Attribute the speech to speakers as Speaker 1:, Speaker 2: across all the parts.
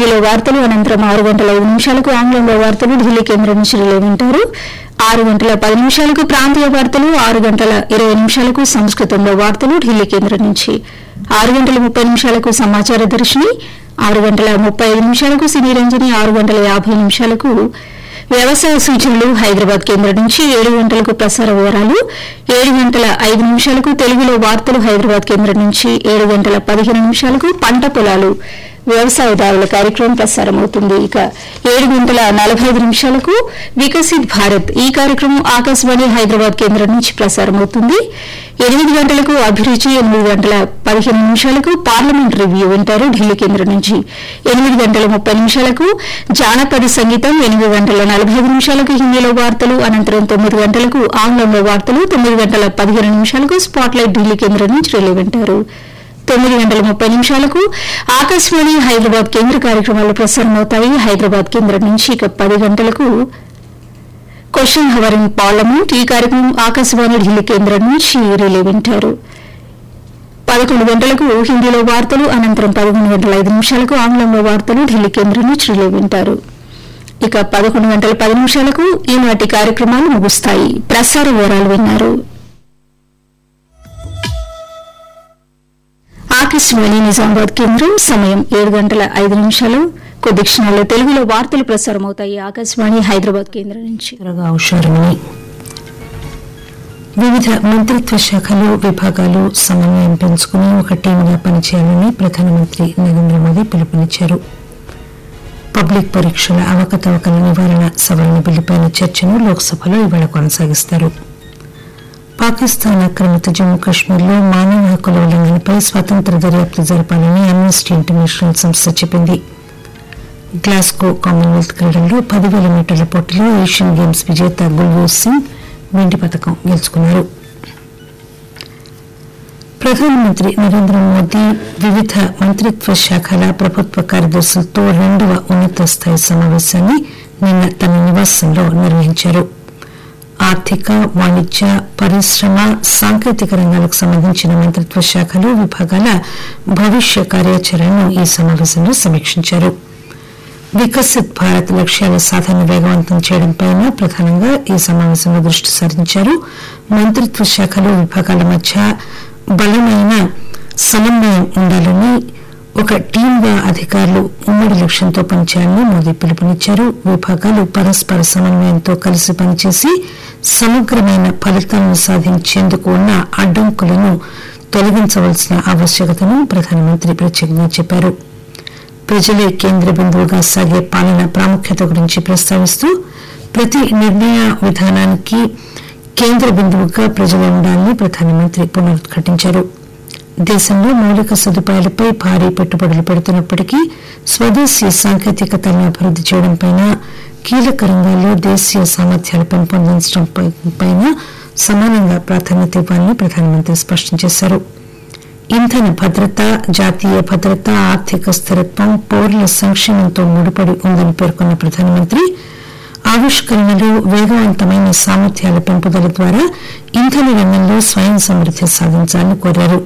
Speaker 1: హిందీలో వార్తలు అనంతరం ఆరు గంటల ఐదు నిమిషాలకు ఆంగ్లంలో వార్తలు ఢిల్లీ కేంద్రం నుంచి రిలే వింటారు ఆరు గంటల పది నిమిషాలకు ప్రాంతీయ వార్తలు ఆరు గంటల ఇరవై నిమిషాలకు సంస్కృతంలో వార్తలు ఢిల్లీ కేంద్రం నుంచి ఆరు గంటల ముప్పై నిమిషాలకు సమాచార దర్శిని ఆరు గంటల ముప్పై ఐదు నిమిషాలకు సినీ రంజని ఆరు గంటల యాభై నిమిషాలకు వ్యవసాయ సూచనలు హైదరాబాద్ కేంద్రం నుంచి ఏడు గంటలకు ప్రసార వివరాలు ఏడు గంటల ఐదు నిమిషాలకు తెలుగులో వార్తలు హైదరాబాద్ కేంద్రం నుంచి ఏడు గంటల పదిహేను నిమిషాలకు పంట పొలాలు వ్యవసాయదారుల కార్యక్రమం ప్రసారమవుతుంది ఇక ఏడు గంటల నలభై ఐదు నిమిషాలకు వికసిత్ భారత్ ఈ కార్యక్రమం ఆకాశవాణి హైదరాబాద్ కేంద్రం నుంచి ప్రసారమవుతుంది ఎనిమిది గంటలకు అభిరుచి ఎనిమిది గంటల పదిహేను నిమిషాలకు పార్లమెంట్ రివ్యూ వింటారు ఢిల్లీ కేంద్రం నుంచి ఎనిమిది గంటల ముప్పై నిమిషాలకు జానపద సంగీతం ఎనిమిది గంటల నలభై ఐదు నిమిషాలకు హిందీలో వార్తలు అనంతరం తొమ్మిది గంటలకు ఆంగ్లంలో వార్తలు తొమ్మిది గంటల పదిహేను నిమిషాలకు స్పాట్లైట్ ఢిల్లీ కేంద్రం నుంచి రిలే వింటారు తొమ్మిది గంటల ముప్పై నిమిషాలకు ఆకాశవాణి హైదరాబాద్ కేంద్ర కార్యక్రమాలు ప్రసారమవుతాయి హైదరాబాద్ కేంద్రం నుంచి ఇక పది గంటలకు క్వశ్చన్ హవర్ ఇన్ పార్లమెంట్ ఈ కార్యక్రమం ఆకాశవాణి ఢిల్లీ కేంద్రం నుంచి రిలే వింటారు పదకొండు గంటలకు హిందీలో వార్తలు అనంతరం పదకొండు గంటల ఐదు నిమిషాలకు ఆంగ్లంలో వార్తలు ఢిల్లీ కేంద్రం నుంచి రిలే వింటారు ఇక పదకొండు గంటల పది నిమిషాలకు ఈనాటి కార్యక్రమాలు ముగుస్తాయి ప్రసార వివరాలు విన్నారు ఆకాశవాణి నిజామాబాద్ కేంద్రం సమయం ఏడు గంటల ఐదు నిమిషాలు కొద్ది క్షణాల్లో తెలుగులో వార్తలు ప్రసారమవుతాయి ఆకాశవాణి హైదరాబాద్ కేంద్రం నుంచి
Speaker 2: త్వరగా హుషారమని వివిధ మంత్రిత్వ శాఖలు విభాగాలు సమన్వయం పెంచుకుని ఒక టీంగా పనిచేయాలని ప్రధానమంత్రి నరేంద్ర మోదీ పిలుపునిచ్చారు పబ్లిక్ పరీక్షల అవకతవకల నివారణ సవరణ బిల్లుపైన చర్చను లోక్సభలో ఇవాళ కొనసాగిస్తారు పాకిస్తాన్ ఆక్రమిత జమ్మూ కాశ్మీర్లో మానవ హక్కుల ఉల్లంఘనపై స్వతంత్ర దర్యాప్తు జరపాలని అమ్నెస్టీ ఇంటర్నేషనల్ సంస్థ చెప్పింది గ్లాస్గో కామన్వెల్త్ క్రీడల్లో పదివేల మీటర్ల పోటీలో ఏషియన్ గేమ్స్ విజేత గుల్వీర్ సింగ్ వెండి పథకం గెలుచుకున్నారు ప్రధానమంత్రి నరేంద్ర మోదీ వివిధ మంత్రిత్వ శాఖల ప్రభుత్వ కార్యదర్శులతో రెండవ ఉన్నత స్థాయి సమావేశాన్ని నిన్న తన నివాసంలో నిర్వహించారు ఆర్థిక వాణిజ్య పరిశ్రమ సాంకేతిక రంగాలకు సంబంధించిన మంత్రిత్వ శాఖలు విభాగాల భవిష్య కార్యాచరణను ఈ సమావేశంలో సమీక్షించారు వికసిత్ భారత్ లక్ష్యాల సాధన వేగవంతం చేయడంపై ప్రధానంగా ఈ సమావేశంలో దృష్టి సారించారు మంత్రిత్వ శాఖలు విభాగాల మధ్య బలమైన సమన్వయం ఉండాలని ఒక టీంగా అధికారులు ఉమ్మడి లక్ష్యంతో పనిచేయాలని మోదీ పిలుపునిచ్చారు విభాగాలు పరస్పర సమన్వయంతో కలిసి పనిచేసి సమగ్రమైన ఫలితాలను సాధించేందుకు ఉన్న అడ్డంకులను తొలగించవలసిన ఆవశ్యకతను ప్రధానమంత్రి ప్రత్యేకంగా చెప్పారు ప్రజలే కేంద్ర బిందువుగా సాగే పాలన ప్రాముఖ్యత గురించి ప్రస్తావిస్తూ ప్రతి నిర్ణయ విధానానికి కేంద్ర బిందువుగా ప్రజలే ఉండాలని ప్రధానమంత్రి పునరుద్ఘాటించారు దేశంలో మౌలిక సదుపాయాలపై భారీ పెట్టుబడులు పెడుతున్నప్పటికీ స్వదేశీ సాంకేతికతలను అభివృద్ది చేయడంపై కీలక రంగాల్లో దేశీయ సామర్థ్యాలు పెంపొందించడంపై సమానంగా ప్రాధాన్యత ఇవ్వాలని ప్రధానమంత్రి స్పష్టం చేశారు ఇంధన భద్రత జాతీయ భద్రత ఆర్థిక స్థిరత్వం పౌరుల సంక్షేమంతో ముడిపడి ఉందని పేర్కొన్న ప్రధానమంత్రి ఆవిష్కరణలు వేగవంతమైన సామర్థ్యాల పెంపుదల ద్వారా ఇంధన రంగంలో స్వయం సమృద్ది సాధించాలని కోరారు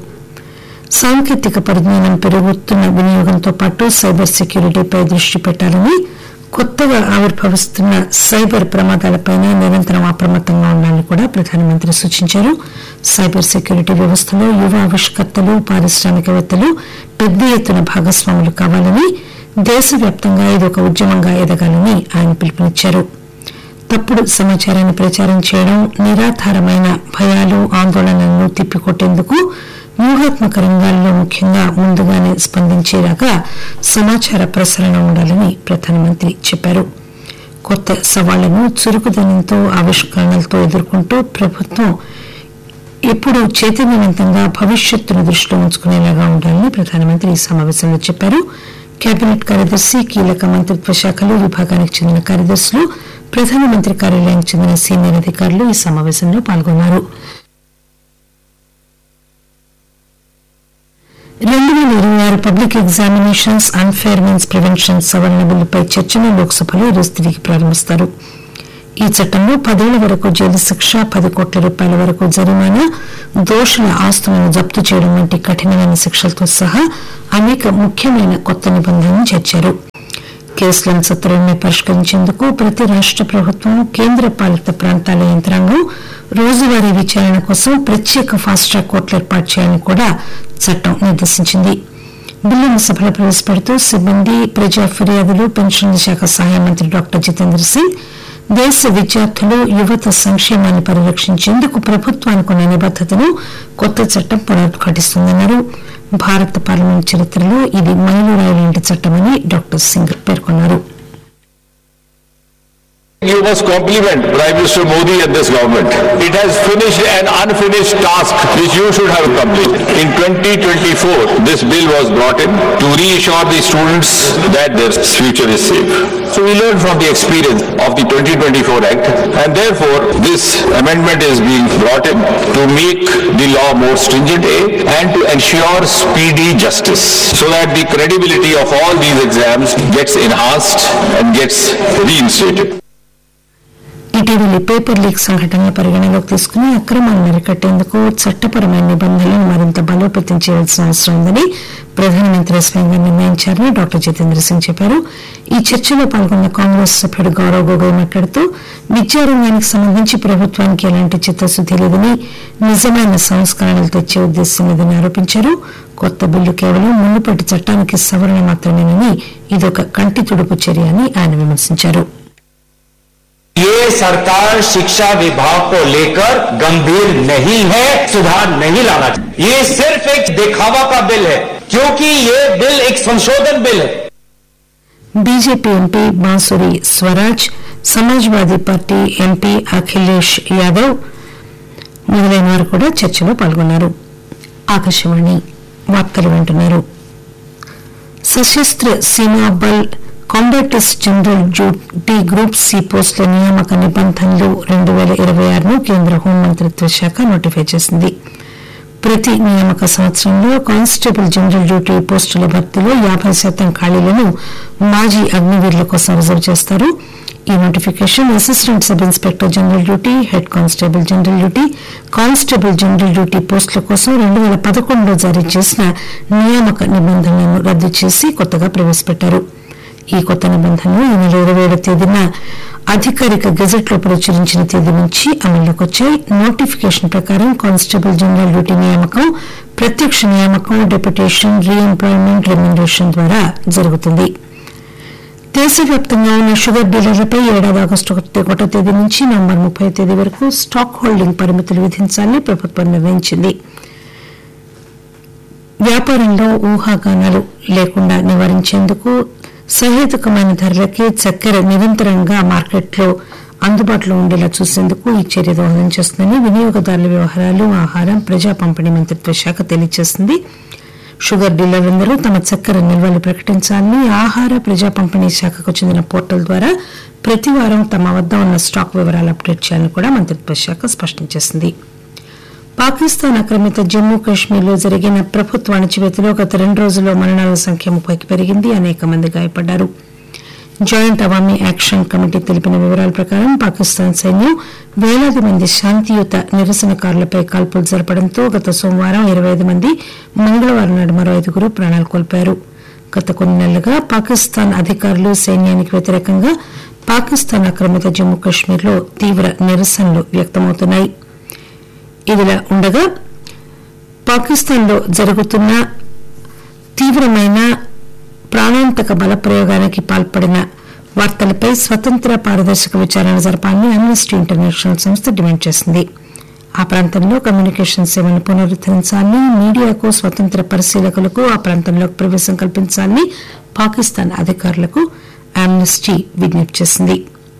Speaker 2: సాంకేతిక పరిజ్ఞానం పెరుగుతున్న వినియోగంతో పాటు సైబర్ సెక్యూరిటీపై దృష్టి పెట్టాలని కొత్తగా ఆవిర్భవిస్తున్న సైబర్ ప్రమాదాలపై నిరంతరం అప్రమత్తంగా ఉండాలని కూడా ప్రధానమంత్రి సూచించారు సైబర్ సెక్యూరిటీ వ్యవస్థలో యువ ఆవిష్కర్తలు పారిశ్రామికవేత్తలు పెద్ద ఎత్తున భాగస్వాములు కావాలని దేశవ్యాప్తంగా ఇది ఒక ఉద్యమంగా ఎదగాలని ఆయన పిలుపునిచ్చారు తప్పుడు సమాచారాన్ని ప్రచారం చేయడం నిరాధారమైన భయాలు ఆందోళనలను తిప్పికొట్టేందుకు వ్యూహాత్మక రంగాల్లో ముఖ్యంగా ముందుగానే స్పందించేలాగా సమాచార ప్రసరణ ఉండాలని ప్రధానమంత్రి చెప్పారు కొత్త సవాళ్లను చురుకుదనంతో ఆవిష్కరణలతో ఎదుర్కొంటూ ప్రభుత్వం ఎప్పుడూ చైతన్యవంతంగా భవిష్యత్తును దృష్టిలో ఉంచుకునేలాగా ఉండాలని ప్రధానమంత్రి ఈ సమావేశంలో చెప్పారు కేబినెట్ కార్యదర్శి కీలక మంత్రిత్వ శాఖలు విభాగానికి చెందిన కార్యదర్శులు ప్రధానమంత్రి కార్యాలయానికి చెందిన సీనియర్ అధికారులు ఈ సమావేశంలో పాల్గొన్నారు రెండు వేల ఇరవై ఆరు public examinations unfair means prevention సవరణ బిల్లుపై చర్చను లోక్సభలో ఈరోజు తిరిగి ప్రారంభిస్తారు ఈ చట్టంలో పదేళ్ల వరకు జైలు శిక్ష పది కోట్ల రూపాయల వరకు జరిమానా దోషుల ఆస్తులను జప్తు చేయడం వంటి కఠినమైన శిక్షలతో సహా అనేక ముఖ్యమైన కొత్త నిబంధనలను చేర్చారు కేసులను సత్వరమే పరిష్కరించేందుకు ప్రతి రాష్ట ప్రభుత్వం కేంద్ర పాలిత ప్రాంతాల యంత్రాంగం రోజువారీ విచారణ కోసం ప్రత్యేక ఫాస్ట్ ట్రాక్ కోర్టులు ఏర్పాటు చేయాలని కూడా చట్టం నిర్దేశించింది బిల్లును సభలో ప్రవేశపెడుతూ సిబ్బంది ప్రజా ఫిర్యాదులు పెన్షన్ల శాఖ సహాయ మంత్రి డాక్టర్ జితేంద్ర సింగ్ దేశ విద్యార్థులు యువత సంక్షేమాన్ని పరిరక్షించేందుకు ప్రభుత్వానికి ఉన్న నిబద్దతను కొత్త చట్టం పునరుద్ఘాటిస్తుందన్నారు భారత పార్లమెంట్ చరిత్రలో ఇది మైలురాయిలాంటి చట్టమని డాక్టర్ సింగ్ పేర్కొన్నారు
Speaker 3: You must compliment Prime Minister Modi and this government. It has finished an unfinished task which you should have completed. In 2024, this bill was brought in to reassure the students that their future is safe. So we learned from the experience of the 2024 Act and therefore this amendment is being brought in to make the law more stringent A, and to ensure speedy justice so that the credibility of all these exams gets enhanced and gets reinstated.
Speaker 2: ఇటీవలి paper leak సంఘటనలు పరిగణలోకి తీసుకుని అక్రమాలను అరికట్టేందుకు చట్టపరమైన నిబంధనలను మరింత బలోపేతం చేయాల్సిన అవసరం ఉందని ప్రధానమంత్రి స్వయంగా నిర్ణయించారని డాక్టర్ జితేంద్ర సింగ్ చెప్పారు ఈ చర్చలో పాల్గొన్న కాంగ్రెస్ సభ్యుడు గౌరవ్ గొగోయ్ మాట్లాడుతూ విద్యారంగానికి సంబంధించి ప్రభుత్వానికి ఎలాంటి చిత్తశుద్ది లేదని నిజమైన సంస్కరణలు తెచ్చే ఉద్దేశం లేదని ఆరోపించారు కొత్త బిల్లు కేవలం మునుపటి చట్టానికి సవరణ మాత్రమేనని ఇదొక కంటి తుడుపు చర్య అని ఆయన విమర్శించారు
Speaker 4: ये सरकार शिक्षा विभाग को लेकर गंभीर नहीं है सुधार नहीं लाना चाहिए ये सिर्फ एक दिखावा का बिल है क्योंकि ये बिल एक संशोधन बिल है
Speaker 2: BJP MP Bansuri Swaraj Samajwadi Party MP Akhilesh Yadav మొదలైన వారు కూడా చర్చలో పాల్గొన్నారు ఆకాశవాణి వార్తలు వింటున్నారు Sashastra Seema Bal combatants general duty group C పోస్టుల నియామక నిబంధనలు రెండు వేల ఇరవై ఆరును కేంద్ర హోంమంత్రిత్వ శాఖ నోటిఫై చేసింది ప్రతి నియామక సంవత్సరంలో కానిస్టేబుల్ జనరల్ డ్యూటీ పోస్టుల భర్తీలో యాభై శాతం ఖాళీలను మాజీ అగ్నివీరుల కోసం రిజర్వ్ చేస్తారు ఈ notification assistant sub inspector general duty head constable general duty constable general duty పోస్టుల కోసం రెండు వేల పదకొండులో జారీ చేసిన నియామక నిబంధనలను రద్దు చేసి కొత్తగా ప్రవేశపెట్టారు ఈ కొత్త నిబంధనలు ఈ నెల ఇరవై ఏడవ తేదీన అధికారిక గెజెట్ లో ప్రచురించిన తేదీ నుంచి అమల్లోకి వచ్చాయి నోటిఫికేషన్ ప్రకారం కానిస్టేబుల్ జనరల్ డ్యూటీ నియామకం ప్రత్యక్ష నియామకం డెప్యుటేషన్ రీఎంప్లాయ్మెంట్ రెమ్యునరేషన్ ద్వారా జరుగుతుంది దేశవ్యాప్తంగా ఉన్న షుగర్ డీలర్లపై ఏడాది ఆగస్టు ఒకటో తేదీ నుంచి నవంబర్ ముప్పై తేదీ వరకు స్టాక్ హోల్డింగ్ పరిమితులు విధించాలని ప్రభుత్వం నిర్ణయించింది వ్యాపారంలో ఊహాగానాలు లేకుండా నివారించేందుకు సహేతుకమైన ధరలకే చక్కెర నిరంతరంగా మార్కెట్లో అందుబాటులో ఉండేలా చూసేందుకు ఈ చర్య దోహదం చేస్తుందని వినియోగదారుల వ్యవహారాలు ఆహారం ప్రజా పంపిణీ మంత్రిత్వ శాఖ తెలియజేసింది షుగర్ డీలర్లందరూ తమ చక్కెర నిల్వలు ప్రకటించాలని ఆహార ప్రజా పంపిణీ శాఖకు చెందిన పోర్టల్ ద్వారా ప్రతి వారం తమ వద్ద ఉన్న స్టాక్ వివరాలు అప్డేట్ చేయాలని కూడా మంత్రిత్వ శాఖ స్పష్టం చేసింది పాకిస్తాన్ ఆక్రమిత జమ్మూ కాశ్మీర్లో జరిగిన ప్రభుత్వ అణచివేతలో గత రెండు రోజుల్లో మరణాల సంఖ్య ముప్పైకి పెరిగింది అనేక మంది గాయపడ్డారు జాయింట్ అవామీ యాక్షన్ కమిటీ తెలిపిన వివరాల ప్రకారం పాకిస్తాన్ సైన్యం వేలాది మంది శాంతియుత నిరసనకారులపై కాల్పులు జరపడంతో గత సోమవారం ఇరవై ఐదు మంది మంగళవారం నాడు మరో ఐదుగురు ప్రాణాలు కోల్పోయారు గత కొన్ని నెలలుగా పాకిస్తాన్ అధికారులు సైన్యానికి వ్యతిరేకంగా పాకిస్తాన్ ఆక్రమిత జమ్మూ కాశ్మీర్లో తీవ్ర నిరసనలు వ్యక్తమవుతున్నాయి ఇదిలా ఉండగా పాకిస్తాన్లో జరుగుతున్న తీవ్రమైన ప్రాణాంతక బలప్రయోగానికి పాల్పడిన వార్తలపై స్వతంత్ర పారదర్శక విచారణ జరపాలని అమ్నెస్టీ ఇంటర్నేషనల్ సంస్థ డిమాండ్ చేసింది ఆ ప్రాంతంలో కమ్యూనికేషన్ సేవలను పునరుద్దరించాలని మీడియాకు స్వతంత్ర పరిశీలకులకు ఆ ప్రాంతంలోకి ప్రవేశం కల్పించాలని పాకిస్తాన్ అధికారులకు ఆమ్నెస్టీ విజ్ఞప్తి చేసింది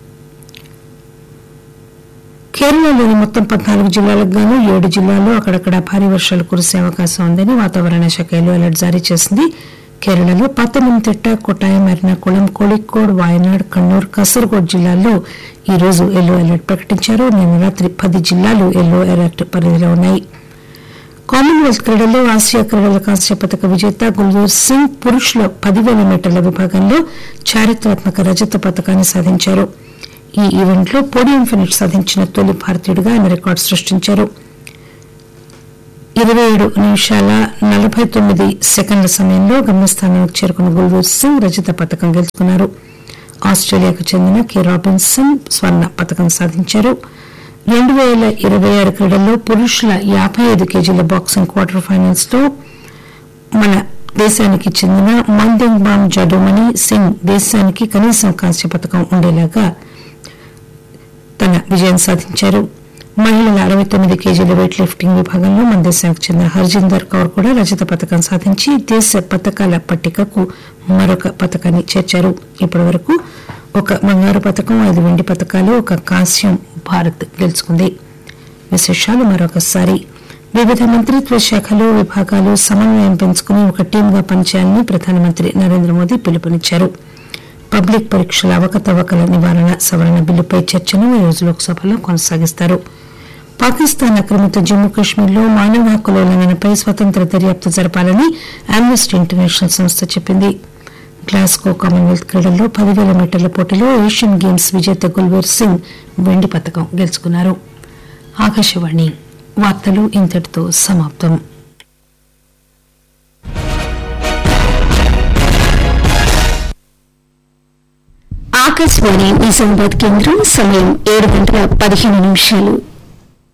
Speaker 2: కేరళలోని మొత్తం పద్నాలుగు జిల్లాలకు గాను ఏడు జిల్లాల్లో అక్కడక్కడ భారీ వర్షాలు కురిసే అవకాశం ఉందని వాతావరణ శాఖ ఎల్లో అలర్ట్ జారీ చేసింది కేరళలో పతనంతిట్ట కొట్టాయం ఎర్నాకుళం కోళికోడ్ వాయనాడ్ కണ്ണూర్ కాసర్గోడ్ జిల్లాల్లో ఈ రోజు ఎల్లో అలర్ట్ ప్రకటించారు నిన్న రాత్రి పది జిల్లాలు ఎల్లో అలర్ట్ పరిధిలో ఉన్నాయి కామన్వెల్త్ క్రీడల్లో ఆసియా క్రీడల కాంస్య పథక విజేత గుల్వీర్ సింగ్ పురుషుల పదివేల మీటర్ల విభాగంలో చారిత్రాత్మక రజత పథకాన్ని సాధించారు ఈ ఈవెంట్లో పోడియం ఫినిష్ సాధించిన తొలి భారతీయుడిగా ఆయన రికార్డు సృష్టించారు ఇరవై ఏడు నిమిషాల నలభై తొమ్మిది సెకండ్ల సమయంలో గమ్యస్థానానికి చేరుకున్న గుల్వీర్ సింగ్ రజత పథకం గెలుచుకున్నారు ఆస్ట్రేలియాకు చెందిన కె రాబిన్సన్ స్వర్ణ పథకం సాధించారు రెండు వేల ఇరవై ఆరు క్రీడల్లో పురుషుల యాభై ఐదు కేజీల బాక్సింగ్ క్వార్టర్ ఫైనల్స్ లో మన దేశానికి చెందిన మందింగ్ బామ్ జడోమణి సింగ్ దేశానికి కనీసం కాంస్య పథకం ఉండేలాగా తన విజయం సాధించారు మహిళల అరవై తొమ్మిది కేజీల వెయిట్ లిఫ్టింగ్ విభాగంలో మన దేశానికి చెందిన హర్జిందర్ కౌర్ కూడా రజత పథకం సాధించి దేశ పథకాల పట్టికకు మరొక పథకాన్ని చేర్చారు ఇప్పటి వరకు ఒక బంగారు పథకం ఐదు వెండి పథకాలు ఒక కాంస్యం భారత్ గెలుచుకుంది విశేషాలు మరొకసారి వివిధ మంత్రిత్వ శాఖలు విభాగాలు సమన్వయం పెంచుకుని ఒక టీంగా పనిచేయాలని ప్రధానమంత్రి నరేంద్ర మోదీ పిలుపునిచ్చారు పబ్లిక్ పరీక్షల అవకతవకల నివారణ సవరణ బిల్లుపై చర్చను ఈ రోజు లోక్సభలో కొనసాగిస్తారు పాకిస్తాన్ ఆక్రమిత జమ్మూ కాశ్మీర్లో మానవ హక్కుల ఉల్లంఘనపై స్వతంత్ర దర్యాప్తు జరపాలని ఆమ్నెస్టీ ఇంటర్నేషనల్ సంస్థ చెప్పింది గ్లాస్గో కామన్వెల్త్ క్రీడల్లో పదివేల మీటర్ల పోటీలో ఏషియన్ గేమ్స్ విజేత గుల్వీర్ సింగ్ వెండి పథకం గెలుచుకున్నారు ఆకాశవాణి వార్తలు ఇంతటితో సమాప్తం
Speaker 1: ఆకాశవాణి నిజామాబాద్ కేంద్రం సమయం ఏడు గంటల పదిహేను నిమిషాలు